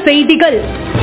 செய்திகள்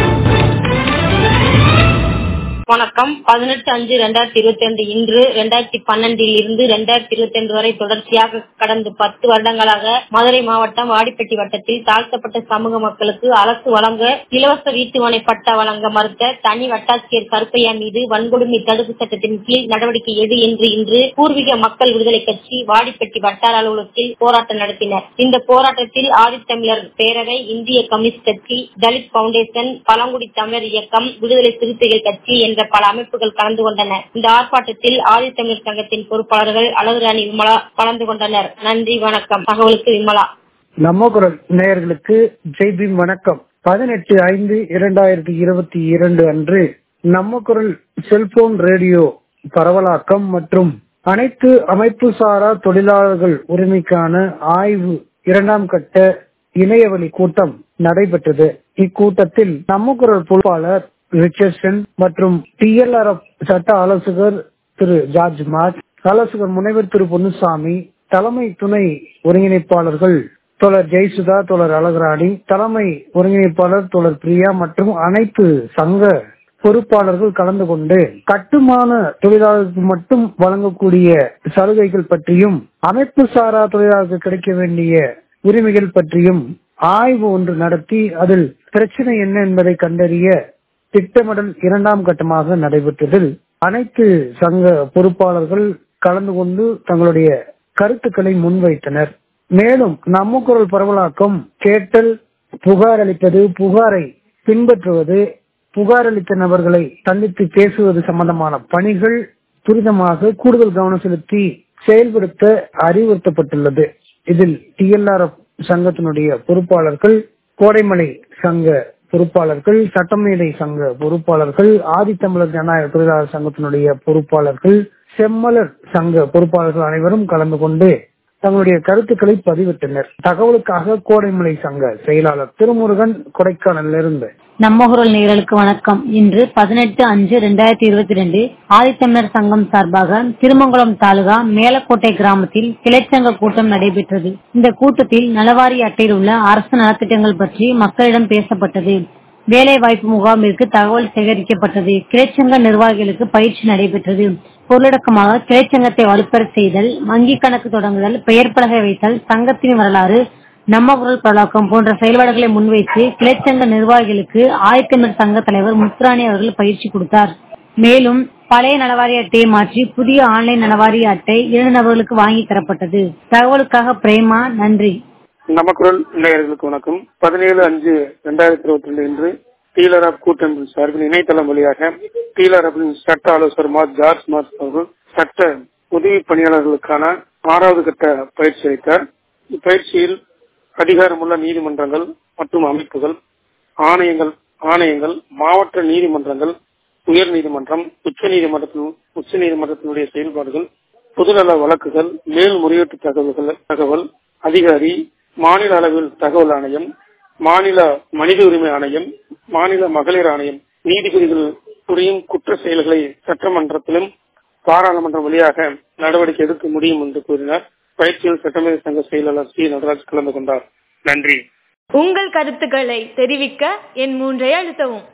வணக்கம் பதினெட்டு அஞ்சு ரெண்டாயிரத்தி இருபத்தி ரெண்டு இன்று ரெண்டாயிரத்தி பன்னெண்டில் இருந்து ரெண்டாயிரத்தி இருபத்தி ரெண்டு வரை தொடர்ச்சியாக கடந்த பத்து வருடங்களாக மதுரை மாவட்டம் வாடிப்பட்டி வட்டத்தில் தாழ்த்தப்பட்ட சமூக மக்களுக்கு அரசு வழங்க இலவச வீட்டுமனை பட்டா வழங்க மறுத்த தனி வட்டாட்சியர் கருப்பையா மீது வன்கொடுமை தடுப்பு சட்டத்தின் கீழ் நடவடிக்கை எடு என்று இன்று பூர்வீக மக்கள் விடுதலை கட்சி வாடிப்பட்டி வட்டார அலுவலகத்தில் போராட்டம் நடத்தினர் இந்த போராட்டத்தில் ஆதித்தமிழர் பேரவை இந்திய கம்யூனிஸ்ட் கட்சி தலித் பவுண்டேஷன் பழங்குடி தமிழர் இயக்கம் விடுதலை சிறுத்தைகள் கட்சி என்ற பல அமைப்புகள் கலந்து கொண்டன இந்த ஆர்ப்பாட்டத்தில் ஆதித்தமிழர் சங்கத்தின் பொறுப்பாளர்கள் அழகுராணி விமலா கலந்து கொண்டனர் நன்றி வணக்கம் தகவலுக்கு விமலா நம்ம குரல் நேயர்களுக்கு ஜெய்பீம் வணக்கம் பதினெட்டு ஐந்து இரண்டாயிரத்தி இருபத்தி இரண்டு அன்று நம்ம குரல் செல்போன் ரேடியோ பரவலாக்கம் மற்றும் அனைத்து அமைப்பு சாரா தொழிலாளர்கள் உரிமைக்கான ஆய்வு இரண்டாம் கட்ட இணையவழி கூட்டம் நடைபெற்றது இக்கூட்டத்தில் நம்ம குரல் பொறுப்பாளர் ரிச்சர்சன் மற்றும் டிஎல்ஆர்எஃப் சட்ட ஆலோசகர் திரு ஜார்ஜ் மார்க் ஆலோசகர் முனைவர் திரு பொன்னுசாமி தலைமை துணை ஒருங்கிணைப்பாளர்கள் தோழர் ஜெயசுதா தோழர் அழகராணி தலைமை ஒருங்கிணைப்பாளர் தோழர் பிரியா மற்றும் அனைத்து சங்க பொறுப்பாளர்கள் கலந்து கொண்டு கட்டுமான தொழிலாளர்களுக்கு மட்டும் வழங்கக்கூடிய சலுகைகள் பற்றியும் அமைப்பு சாரா தொழிலாளர்களுக்கு கிடைக்க வேண்டிய உரிமைகள் பற்றியும் ஆய்வு ஒன்று நடத்தி அதில் பிரச்சனை என்ன என்பதை கண்டறிய திட்டமிடல் இரண்டாம் கட்டமாக நடைபெற்றதில் அனைத்து சங்க பொறுப்பாளர்கள் கலந்து கொண்டு தங்களுடைய கருத்துக்களை முன்வைத்தனர் மேலும் நம்ம குரல் பரவலாக்கம் கேட்டல் புகார் அளிப்பது புகாரை பின்பற்றுவது புகார் அளித்த நபர்களை சந்தித்து பேசுவது சம்பந்தமான பணிகள் துரிதமாக கூடுதல் கவனம் செலுத்தி செயல்படுத்த அறிவுறுத்தப்பட்டுள்ளது இதில் டிஎல்ஆர்எஃப் சங்கத்தினுடைய பொறுப்பாளர்கள் கோடைமலை சங்க பொறுப்பாளர்கள் சட்டமேடை சங்க பொறுப்பாளர்கள் ஆதித்தமிழர் ஜனநாயக தொழிலாளர் சங்கத்தினுடைய பொறுப்பாளர்கள் செம்மலர் சங்க பொறுப்பாளர்கள் அனைவரும் கலந்து கொண்டு தங்களுடைய கருத்துக்களை பதிவிட்டனர் தகவலுக்காக கோடைமலை சங்க செயலாளர் திருமுருகன் கொடைக்கானலிருந்து நம்ம குரல் நேயர்களுக்கு வணக்கம் இன்று பதினெட்டு அஞ்சு ரெண்டாயிரத்தி இருபத்தி ரெண்டு ஆதித்தமிழர் சங்கம் சார்பாக திருமங்கலம் தாலுகா மேலக்கோட்டை கிராமத்தில் கிளைச்சங்க கூட்டம் நடைபெற்றது இந்த கூட்டத்தில் நலவாரி அட்டையில் உள்ள அரசு நலத்திட்டங்கள் பற்றி மக்களிடம் பேசப்பட்டது வேலை வாய்ப்பு முகாமிற்கு தகவல் சேகரிக்கப்பட்டது கிளைச்சங்க நிர்வாகிகளுக்கு பயிற்சி நடைபெற்றது பொருளடக்கமாக கிளைச்சங்கத்தை வலுப்பெற செய்தல் வங்கி கணக்கு தொடங்குதல் பெயர் பலகை வைத்தல் சங்கத்தின் வரலாறு நம்ம குரல் பழக்கம் போன்ற செயல்பாடுகளை முன்வைத்து கிளைச்சங்க நிர்வாகிகளுக்கு ஆயத்தமிழ் சங்க தலைவர் முத்துராணி அவர்கள் பயிற்சி கொடுத்தார் மேலும் பழைய நலவாரி அட்டையை மாற்றி புதிய ஆன்லைன் நலவாரி அட்டை இரண்டு நபர்களுக்கு வாங்கி தரப்பட்டது தகவலுக்காக பிரேமா நன்றி நம்ம குரல் நேயர்களுக்கு வணக்கம் பதினேழு அஞ்சு ரெண்டாயிரத்தி இருபத்தி ரெண்டு இன்று டீலர் ஆப் கூட்டமைப்பின் சார்பில் இணையதளம் வழியாக டீலர் ஆப்பின் சட்ட ஆலோசகர் மார் ஜார்ஜ் மார்க் அவர்கள் சட்ட உதவி பணியாளர்களுக்கான ஆறாவது கட்ட பயிற்சி அளித்தார் இப்பயிற்சியில் அதிகாரமுள்ள நீதிமன்றங்கள் மற்றும் அமைப்புகள் ஆணையங்கள் ஆணையங்கள் மாவட்ட நீதிமன்றங்கள் உயர் நீதிமன்றம் உச்ச நீதிமன்றத்தின் உச்ச நீதிமன்றத்தினுடைய செயல்பாடுகள் பொதுநல வழக்குகள் மேல்முறையீட்டு தகவல்கள் தகவல் அதிகாரி மாநில அளவில் தகவல் ஆணையம் மாநில மனித உரிமை ஆணையம் மாநில மகளிர் ஆணையம் நீதிபதிகள் புரியும் குற்ற செயல்களை சட்டமன்றத்திலும் பாராளுமன்றம் வழியாக நடவடிக்கை எடுக்க முடியும் என்று கூறினார் பயிற்சியில் சட்டமேதை சங்க செயலாளர் சி நடராஜ் கலந்து கொண்டார் நன்றி உங்கள் கருத்துக்களை தெரிவிக்க என் மூன்றை அழுத்தவும்